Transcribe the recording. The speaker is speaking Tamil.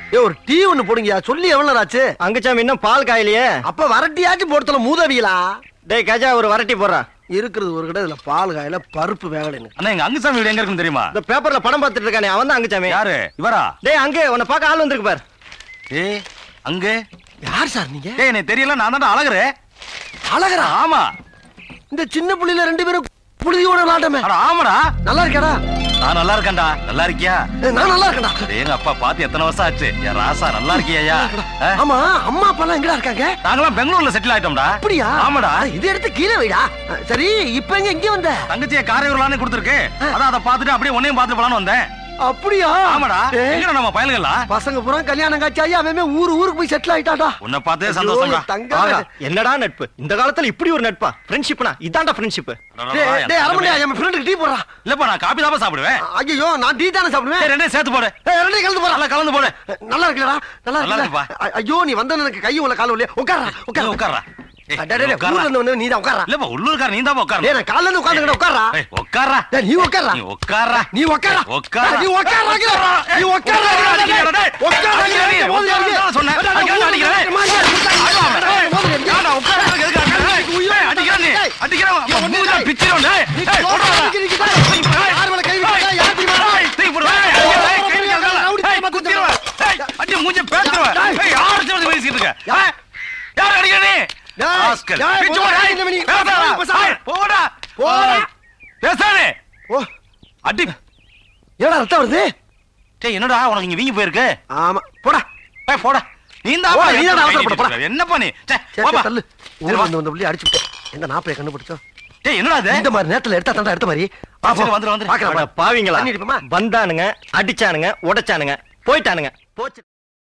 ஏ ஒரு டீ ஒண்ணு போடுங்கயா சொல்லி எவ்வளவு நேரம் ஆச்சு அங்கச்சாமி இன்னும் பால் காயிலையே அப்ப வரட்டியாச்சும் போடுத்தல மூதவியலா டேய் கஜா ஒரு வரட்டி போடுறா இருக்கிறது ஒரு கடை இதுல பால் காயில பருப்பு வேகலைன்னு அண்ணா எங்க அங்குசாமி வீடு எங்க இருக்குன்னு தெரியுமா இந்த பேப்பர்ல படம் பார்த்துட்டு இருக்கானே அவன் தான் அங்கச்சாமி யாரு இவரா டேய் அங்கே உன்னை பார்க்க ஆள் வந்திருக்கு பார் ஏய் அங்க யார் சார் நீங்க ஏய் எனக்கு தெரியல நான் தான் அழகுற அழகரா ஆமா இந்த சின்ன புள்ளையில ரெண்டு பேரும் புழுதியோட விளாட்டமே அட ஆமாடா நல்லா இருக்கேடா நான் நல்லா இருக்கேன்டா நல்லா இருக்கியா ஏ, நான் நல்லா இருக்கேன்டா அடே, எங்க அப்பா பார்த்து எத்தனை வருஷம் ஆச்சு என் ராசா நல்லா இருக்கியா ஆமா அம்மா அப்பா எல்லாம் எங்கடா இருக்காங்க நாங்களாம் பெங்களூர்ல செட்டில் ஆயிட்டோம்டா அப்படியா ஆமாடா அட, இது எடுத்து கீழே வைடா அஹ், சரி இப்ப எங்க இங்க வந்த தங்கச்சியை காரையூர்லான்னு கொடுத்துருக்கு அதான் அதை பார்த்துட்டு அப்படியே உன்னையும் பார்த்துட்டு போலான்னு வந்தேன் அப்படியா ஆமாடா ஏய், எங்கடா நம்ம பயலுங்களா பசங்க பூரா கல்யாணம் காட்சி ஆகி அவன் அவன் ஊரு ஊருக்கு போய் செட்டில் ஆயிட்டாடா உன்னை பார்த்தே ஐயோ, சந்தோஷம்டா என் தங்கமே. ஆகா என்னடா நட்பு இந்த காலத்துல இப்படி ஒரு நட்பா ஃப்ரெண்ட்ஷிப்னா இதான்டா ஃப்ரெண்ட்ஷிப் டேய், டேய், அரமணியா, என் ஃப்ரெண்டுக்கு டீ போடுறா இல்லப்பா நான் காபி தான் சாப்பிடுவேன் ஐயோ நான் டீ தானே சாப்பிடுவேன் சரி, ரெண்டையும் சேர்த்து போடு ஏய், ரெண்டையும் கலந்து போறா நல்லா கலந்து போடு நல்லா இருக்குல்லடா நல்லா நல்லா இருக்குல்ல இருக்குப்பா. அ- ஐயோ நீ வந்த எனக்கு கை உள்ள கால இல்லையா உட்காரா உட்கார உட்காரா உட்கார்றா ஏய், டேய், டேய், டேய், உட்கார்றா. ஊர்ல இருந்து வந்து நீ தான் உட்காரா இல்லப்பா உள்ளூர்கார நீ தான் உட்கார டேய் நான் காலைல இருந்து உட்கார்ந்துக்கிட்ட உட்காரா ஏய், உட்கார்றா டேய், நீ உட்காரா நீ உட்கார்றா நீ உட்காரா உட்காரா. நீ உட்காரா நீ உட்காரா அடிக்கிறா, டேய். அடிக்கிறா நீ. உட்காரா தான் சொன்னேன். அடிக்கிறா, அடிக்கிறா. ஏன்டா, உட்காரா, எதுக்கு அடிக்கிற? ஏய், அடிக்கிறா நீ. அடிக்கிறா, அப்ப மூஞ்சில பிச்சிரும், டேய். ஏய், போடுறா. ஏய், தூக்கி போடு. ஏய், அடிக்கிறா, ஏய், கை வைக்காத. ஏய், குத்திருவேன். ஏய், அடி, மூஞ்சில பேத்துருவேன். ஏய், யார் வச்சு வந்து பேசிட்டு இருக்க? ஏய், யார் அடிக்கிற நீ? டேய், ராஸ்கல். டேய், பிச்சு போடு, போடா, ஏய், இந்த மணி. பேசாதடா. பேசாத. ஏய், போடா. போடா. பேசாதே. ஓ அடி. ஏடா ரத்தம் வருது டேய், என்னடா உனக்கு இங்க வீங்கி போயிருக்கு ஆமா போடா ஏய், போடா நீ தான் போடா, அப்பா நீ தான் கை அவசரப்பட, நீட்டிட்டு போடா. இருக்க. என்னப்பா நீ சே, சரி போப்பா. சரி, தள்ளு சரி, ஊர்ல வா. வந்து வந்த புள்ளி அடிச்சு விட்டேன் எங்க நாப்பைய கண்டுபிடிச்சோம் டேய், என்னடா இது இந்த மாதிரி நேரத்துல எடுத்தா தாண்டா எடுத்த மாதிரி வா, சரி, போ. வந்துரு, வந்துரு. பார்க்கலாம், அட பா. பாவிங்களா தண்ணி அடிப்போமா? வந்தானுங்க அடிச்சானுங்க உடைச்சானுங்க போயிட்டானுங்க போச்சு